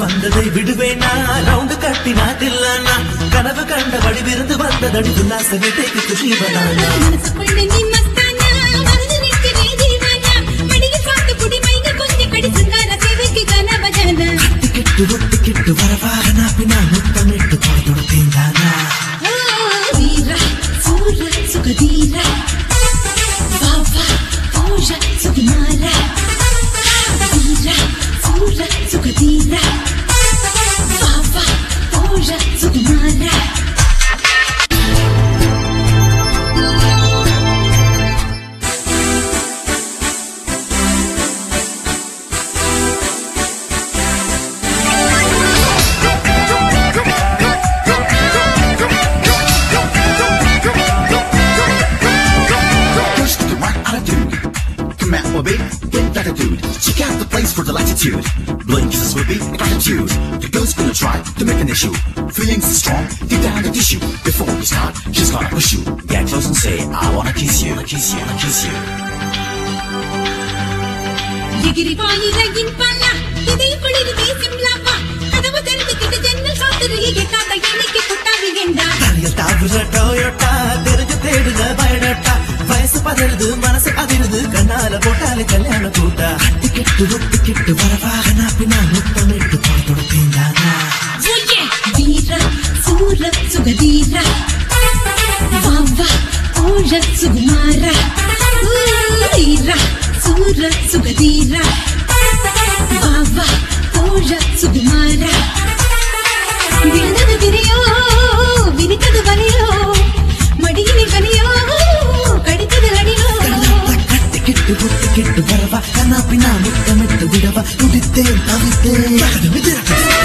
வந்ததை விடுவேனா ரவுண்டு கட்டினா தில்லானா கனவு கண்ட வடிவிருந்து வந்ததடி உல்லாச வீட்டைக்கு குஷிவனானா மனசுக்குள்ள நீ மஸ்தானா, வந்து நிற்கிறே தீவானா. மடியில் சாத்து குடி மைங்க கொஞ்சம் கடி சிங்கார சேவைக்கு கனபஜானா. கெட்டு ஒட்டு கெட்டு வரவாக நான் பின்னா முத்தமிட்டு போய் தீந்தானா ஓ, வீரா, சூர, சுகதீரா. வா, வா, பூஜ, சுகுமாரா. வீரா, சூர, சுகதீரா. வா, வா, பூஜ, சுகுமாரா. Push to the right attitude. Come out, baby, get attitude. Check out the place for the latitude. Blink kisses will be gratitude. The girl's gonna try to make an issue. Feelings are strong, deep down the tissue. Before you start, she's gonna push you. Get close and say, I wanna kiss you, kiss you, kiss you. Degree வாயிலையின் பாலா, இதய குளிருதே சிம்லாப்பா. கதவு திறந்துகிட்டு ஜன்னல் சாத்துறியே, எட்டாத எண்ணிக்கை கொட்டாவி வேண்டா. தலையில் தாவுற டோயோட்டா தெரிஞ்சு தேடுங்க பயடட்டா வயசு பதறுது மனசு அதிருது கண்ணால போட்டாலே கல்யாண கூட்டா அட்டி கெட்டு ஒட்டு கெட்டு வரவாக நான் பின்னா முத்தமிட்டு போய் தீந்தானா ஓயே! வீரா, சூர, சுகதீரா. வா, வா, ஊழ, சுகுமாரா. ஊ, வீரா, சூர, சுகதீரா. வா, வா, ஊழ, சுகுமாரா. விழுந்தது விரியோ, விரித்தது வலியோ, மடியிலே கனியோ, கடித்தது அடியோ. கட்டி கெட்டு ஒட்டு கெட்டு வரவா கண்ணா பின்னா முத்தமிட்டு விடவா துடித்தேன் தவித்தேன்